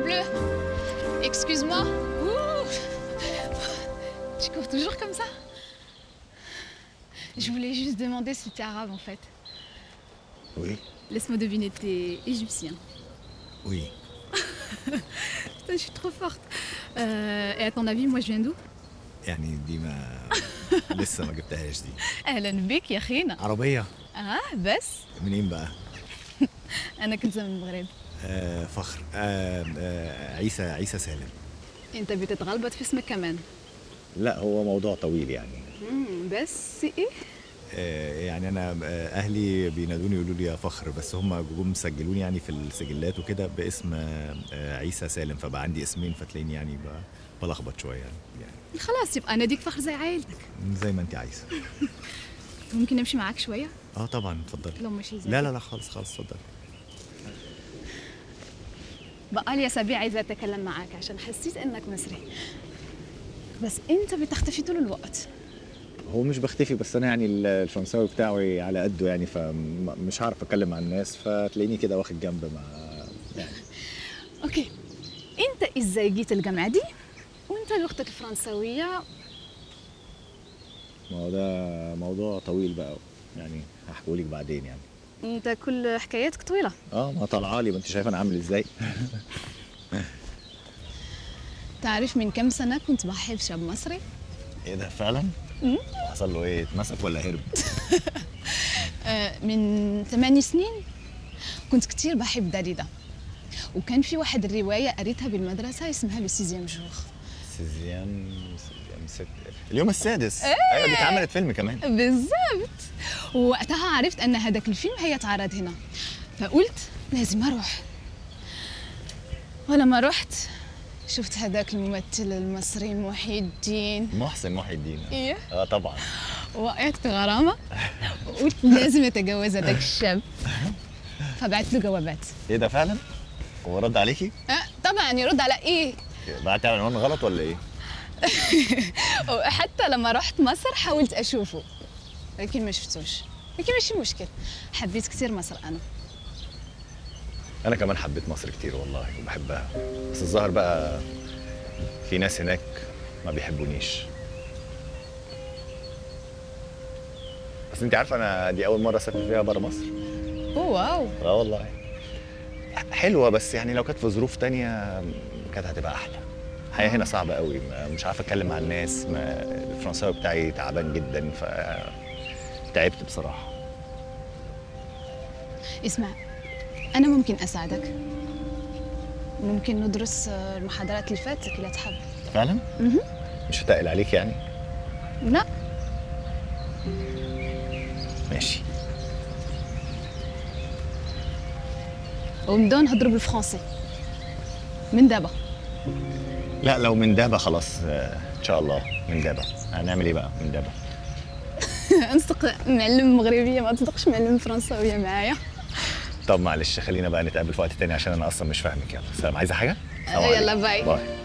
bleu. Excuse-moi. Ouh. Tu cours toujours comme ça Je voulais juste demander si t'es arabe en fait. Oui. Laisse-moi deviner, t'es égyptien. Oui. Putain, je suis trop forte. Euh, et à ton avis, moi je viens d'où يعني دي ما لسه ما جبتهاش دي اهلا بك يا خينا عربية اه بس منين بقى؟ انا كنت من المغرب آه فخر آه آه عيسى عيسى سالم انت بتتغلبط في اسمك كمان لا هو موضوع طويل يعني مم، بس ايه آه يعني انا آه اهلي بينادوني يقولوا لي يا فخر بس هم جم سجلوني يعني في السجلات وكده باسم آه آه، عيسى سالم فبقى عندي اسمين فتلاقيني يعني ب- بلخبط شويه يعني, يعني خلاص يبقى ناديك فخر زي عائلتك زي ما انت عايزه ممكن نمشي معاك شويه اه طبعا اتفضلي لو ماشي زي لا لا لا خالص خالص اتفضلي بقالي اسابيع عايزه اتكلم معاك عشان حسيت انك مصري بس انت بتختفي طول الوقت هو مش بختفي بس انا يعني ال- الفرنساوي بتاعي على قده يعني فمش هعرف اتكلم مع الناس فتلاقيني كده واخد جنب مع يعني اوكي انت ازاي جيت الجامعه دي وانت لغتك فرنسويه ما هو ده موضوع طويل بقى يعني هحكولك بعدين يعني انت كل حكاياتك طويله اه ما طالعه لي ما انت شايف انا عامل ازاي تعرف من كم سنه كنت بحب شاب مصري ايه ده فعلا حصل له ايه اتمسك ولا هرب آه، من ثماني سنين كنت كتير بحب داريدا وكان في واحد الروايه قريتها بالمدرسه اسمها لو سيزيام جور سيزيام سيزيام ست اليوم السادس ايوه دي اتعملت فيلم كمان بالظبط ووقتها عرفت ان هذاك الفيلم هيتعرض هنا فقلت لازم اروح ولما رحت شفت هذاك الممثل المصري محي الدين محسن محي الدين ايه اه طبعا وقعت في غرامه وقلت لازم اتجوز هذاك الشاب فبعت له جوابات ايه ده فعلا هو رد عليكي أه طبعا يرد على ايه بعت عنوان غلط ولا ايه وحتى لما رحت مصر حاولت اشوفه لكن ما شفتوش لكن ماشي مشكل حبيت كثير مصر انا انا كمان حبيت مصر كتير والله وبحبها بس الظاهر بقى في ناس هناك ما بيحبونيش بس انت عارفه انا دي اول مره اسافر فيها بره مصر أوه، واو اه والله حلوه بس يعني لو كانت في ظروف تانية كانت هتبقى احلى الحياه هنا صعبه قوي ما- مش عارف اتكلم مع الناس ما الفرنساوي بتاعي تعبان جدا ف تعبت بصراحه اسمع انا ممكن اساعدك ممكن ندرس آه، المحاضرات اللي فاتت اللي تحب فعلا مش هتقل عليك يعني لا ماشي ونبداو نهضروا بالفرنسي من دابا لا لو من دابا خلاص آه، ان شاء الله من دابا هنعمل ايه بقى من دابا نصدق معلم مغربيه ما تصدقش معلم فرنساويه معايا طب معلش خلينا بقى نتقابل في وقت تاني عشان انا اصلا مش فاهمك يلا سلام عايزه حاجه سلام يلا عليكم. باي. باي